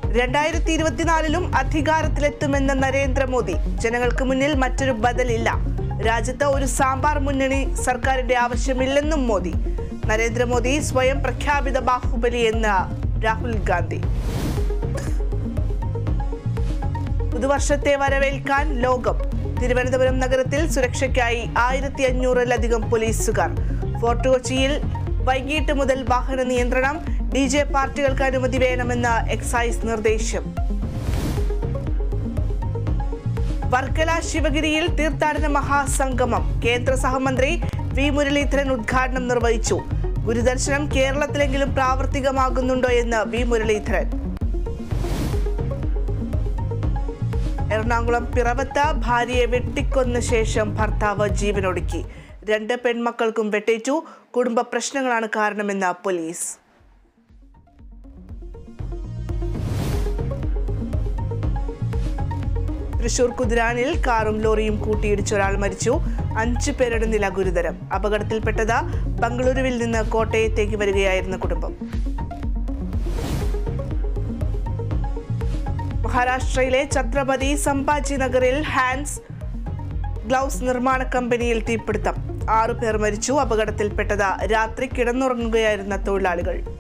രണ്ടായിരത്തി ഇരുപത്തിനാലിലും അധികാരത്തിലെത്തുമെന്ന നരേന്ദ്രമോദി ജനങ്ങൾക്ക് മുന്നിൽ മറ്റൊരു ബദലില്ല രാജ്യത്ത് ഒരു സാമ്പാർ മുന്നണി സർക്കാരിന്റെ ആവശ്യമില്ലെന്നും മോദി നരേന്ദ്രമോദി സ്വയം പ്രഖ്യാപിത ബാഹുബലി എന്ന് രാഹുൽ ഗാന്ധി പുതുവർഷത്തെ വരവേൽക്കാൻ ലോകം തിരുവനന്തപുരം നഗരത്തിൽ സുരക്ഷയ്ക്കായി ആയിരത്തി അഞ്ഞൂറിലധികം പോലീസുകാർ ഫോർട്ട് കൊച്ചിയിൽ വൈകിട്ട് മുതൽ വാഹന നിയന്ത്രണം ഡി ജെ പാർട്ടികൾക്ക് അനുമതി വേണമെന്ന് എക്സൈസ് നിർദ്ദേശം വർക്കല ശിവഗിരിയിൽ തീർത്ഥാടന മഹാസംഗമം കേന്ദ്ര സഹമന്ത്രി വി മുരളീധരൻ ഉദ്ഘാടനം നിർവഹിച്ചു ഗുരുദർശനം കേരളത്തിലെങ്കിലും പ്രാവർത്തികമാകുന്നുണ്ടോ എന്ന് വി മുരളീധരൻ എറണാകുളം പിറവത്ത് ഭാര്യയെ വെട്ടിക്കൊന്ന ശേഷം ഭർത്താവ് ജീവനൊടുക്കി രണ്ട് പെൺമക്കൾക്കും വെട്ടേറ്റു കുടുംബ പ്രശ്നങ്ങളാണ് കാരണമെന്ന് പോലീസ് തൃശൂർ കുതിരാനിൽ കാറും ലോറിയും കൂട്ടിയിടിച്ച് ഒരാൾ മരിച്ചു അഞ്ചു പേരുടെ നില ഗുരുതരം അപകടത്തിൽപ്പെട്ടത് ബംഗളൂരുവിൽ നിന്ന് കോട്ടയത്തേക്ക് വരികയായിരുന്ന കുടുംബം മഹാരാഷ്ട്രയിലെ ഛത്രപതി സംഭാജി നഗറിൽ ഹാൻഡ്സ് ഗ്ലൗസ് നിർമ്മാണ കമ്പനിയിൽ തീപിടുത്തം ആറു പേർ മരിച്ചു അപകടത്തിൽപ്പെട്ടത് രാത്രി കിടന്നുറങ്ങുകയായിരുന്ന തൊഴിലാളികൾ